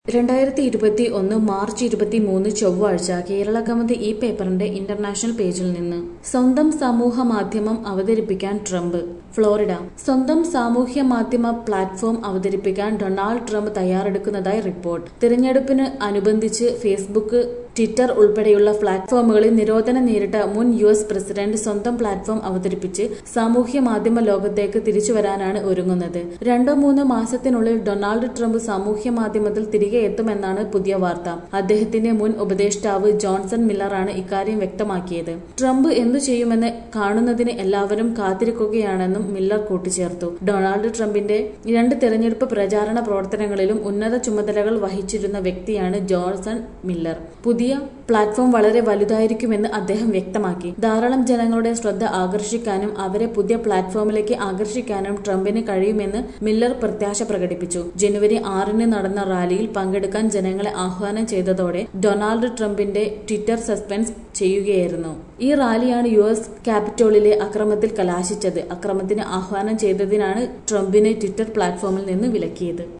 രണ്ടായിരത്തി ഇരുപത്തി ഒന്ന് മാർച്ച് ഇരുപത്തി മൂന്ന് ചൊവ്വാഴ്ച കേരള കൗമുദി ഈ പേപ്പറിന്റെ ഇന്റർനാഷണൽ പേജിൽ നിന്ന് സ്വന്തം സമൂഹ മാധ്യമം അവതരിപ്പിക്കാൻ ട്രംപ് ഫ്ലോറിഡ സ്വന്തം സാമൂഹ്യ മാധ്യമ പ്ലാറ്റ്ഫോം അവതരിപ്പിക്കാൻ ഡൊണാൾഡ് ട്രംപ് തയ്യാറെടുക്കുന്നതായി റിപ്പോർട്ട് തിരഞ്ഞെടുപ്പിന് അനുബന്ധിച്ച് ഫേസ്ബുക്ക് ട്വിറ്റർ ഉൾപ്പെടെയുള്ള പ്ലാറ്റ്ഫോമുകളിൽ നിരോധനം നേരിട്ട മുൻ യു എസ് പ്രസിഡന്റ് സ്വന്തം പ്ലാറ്റ്ഫോം അവതരിപ്പിച്ച് സാമൂഹ്യ മാധ്യമ ലോകത്തേക്ക് തിരിച്ചുവരാനാണ് ഒരുങ്ങുന്നത് രണ്ടോ മൂന്നോ മാസത്തിനുള്ളിൽ ഡൊണാൾഡ് ട്രംപ് സാമൂഹ്യ മാധ്യമത്തിൽ തിരികെ എത്തുമെന്നാണ് പുതിയ വാർത്ത അദ്ദേഹത്തിന്റെ മുൻ ഉപദേഷ്ടാവ് ജോൺസൺ മില്ലറാണ് ഇക്കാര്യം വ്യക്തമാക്കിയത് ട്രംപ് എന്തു ചെയ്യുമെന്ന് കാണുന്നതിന് എല്ലാവരും കാത്തിരിക്കുകയാണെന്നും മില്ലർ കൂട്ടിച്ചേർത്തു ഡൊണാൾഡ് ട്രംപിന്റെ രണ്ട് തെരഞ്ഞെടുപ്പ് പ്രചാരണ പ്രവർത്തനങ്ങളിലും ഉന്നത ചുമതലകൾ വഹിച്ചിരുന്ന വ്യക്തിയാണ് ജോൺസൺ മില്ലർ പുതിയ പ്ലാറ്റ്ഫോം വളരെ വലുതായിരിക്കുമെന്ന് അദ്ദേഹം വ്യക്തമാക്കി ധാരാളം ജനങ്ങളുടെ ശ്രദ്ധ ആകർഷിക്കാനും അവരെ പുതിയ പ്ലാറ്റ്ഫോമിലേക്ക് ആകർഷിക്കാനും ട്രംപിന് കഴിയുമെന്ന് മില്ലർ പ്രത്യാശ പ്രകടിപ്പിച്ചു ജനുവരി ആറിന് നടന്ന റാലിയിൽ പങ്കെടുക്കാൻ ജനങ്ങളെ ആഹ്വാനം ചെയ്തതോടെ ഡൊണാൾഡ് ട്രംപിന്റെ ട്വിറ്റർ സസ്പെൻസ് ചെയ്യുകയായിരുന്നു ഈ റാലിയാണ് യു എസ് ക്യാപിറ്റോളിലെ അക്രമത്തിൽ കലാശിച്ചത് അക്രമത്തിന് ആഹ്വാനം ചെയ്തതിനാണ് ട്രംപിനെ ട്വിറ്റർ പ്ലാറ്റ്ഫോമിൽ നിന്ന് വിലക്കിയത്